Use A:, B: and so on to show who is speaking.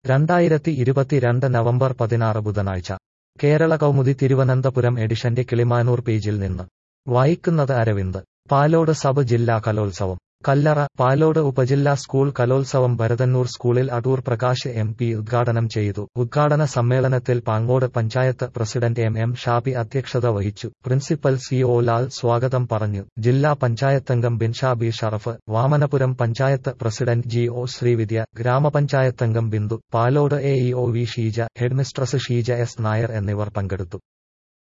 A: രണ്ടായിരത്തി ഇരുപത്തിരണ്ട് നവംബർ പതിനാറ് ബുധനാഴ്ച കേരള കൗമുദി തിരുവനന്തപുരം എഡിഷന്റെ കിളിമാനൂർ പേജിൽ നിന്ന് വായിക്കുന്നത് അരവിന്ദ് പാലോട് സബ് ജില്ലാ കലോത്സവം കല്ലറ പാലോട് ഉപജില്ലാ സ്കൂൾ കലോത്സവം ഭരതന്നൂർ സ്കൂളിൽ അടൂർ പ്രകാശ് എം പി ഉദ്ഘാടനം ചെയ്തു ഉദ്ഘാടന സമ്മേളനത്തിൽ Pangode panchayat president M M Shabi അധ്യക്ഷത വഹിച്ചു പ്രിൻസിപ്പൽ സി ഒ ലാൽ സ്വാഗതം പറഞ്ഞു ജില്ലാ പഞ്ചായത്തംഗം Binshabi Sharaf Vamanapuram panchayat president G O Srividya ഗ്രാമപഞ്ചായത്തംഗം Bindu Palode A E O V Sheeja headmistress Sheeja S Nair എന്നിവർ പങ്കെടുത്തു